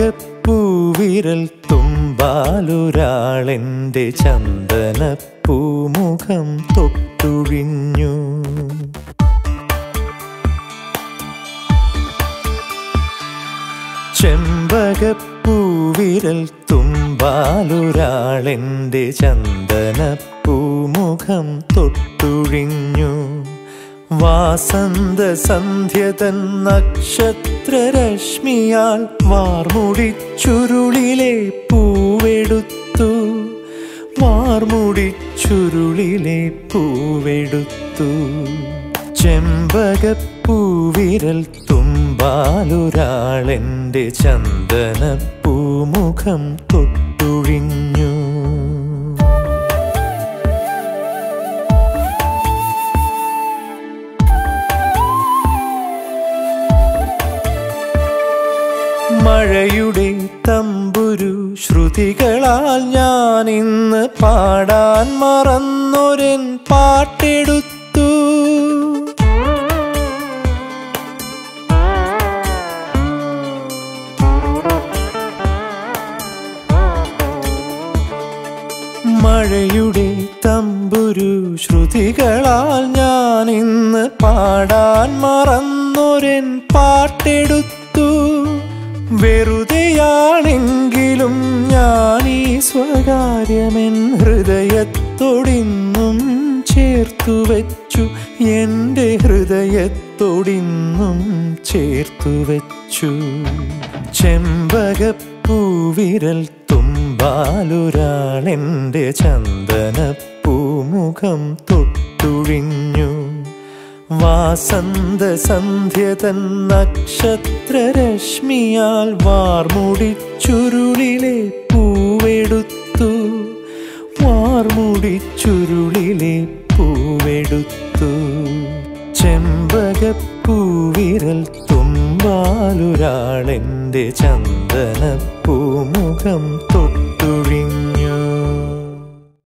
ചെമ്പകപ്പൂവിരൽ തുമ്പാലൊരാളെൻ്റെ ചന്ദനപ്പൂമുഖം തൊട്ടുഴിഞ്ഞു ചെമ്പകപ്പൂവിരൽ തുമ്പാലൊരാളെൻ്റെ ചന്ദനപ്പൂമുഖം തൊട്ടുഴിഞ്ഞു വാസന്ത സന്ധ്യതൻ നക്ഷത്രരശ്മിയാൽ വാർമുടിച്ചുരുളിലെ പൂവെടുത്തു വാർമുടിച്ചുരുളിലെ പൂവെടുത്തു ചെമ്പകപ്പൂവിരൽ തുമ്പാലൊരാളെൻ്റെ ചന്ദനപ്പൂമുഖം തൊട്ടുഴിഞ്ഞു മഴയുടെ തമ്പുരു ശ്രുതികളാൽ ഞാൻ ഇന്ന് പാടാൻ മറന്നൊരൻ പാട്ടെടുത്തു മഴയുടെ തമ്പുരു ശ്രുതികളാൽ ഞാൻ ഇന്ന് പാടാൻ മറന്നൊരൻ പാട്ടെടുത്തു വെറുതെയാണെങ്കിലും ഞാൻ ഈ സ്വകാര്യമെൻ ഹൃദയത്തോടിന്നും ചേർത്തു വെച്ചു എൻ്റെ ഹൃദയത്തോടിന്നും ചേർത്തു വെച്ചു ചെമ്പകപ്പൂവിരൽ തുമ്പാലൊരാളെൻ്റെ ചന്ദനപ്പൂമുഖം തൊട്ടുഴിഞ്ഞു വാസന്ത സന്ധ്യതൻ നക്ഷത്രരശ്മിയാൽ വാർമുടിച്ചുരുളിലെ പൂവെടുത്തു വാർമുടിച്ചുരുളിലെ പൂവെടുത്തു ചെമ്പകപ്പൂവിരൽ തുമ്പാലൊരാളെൻ്റെ ചന്ദനപ്പൂമുഖം തൊട്ടു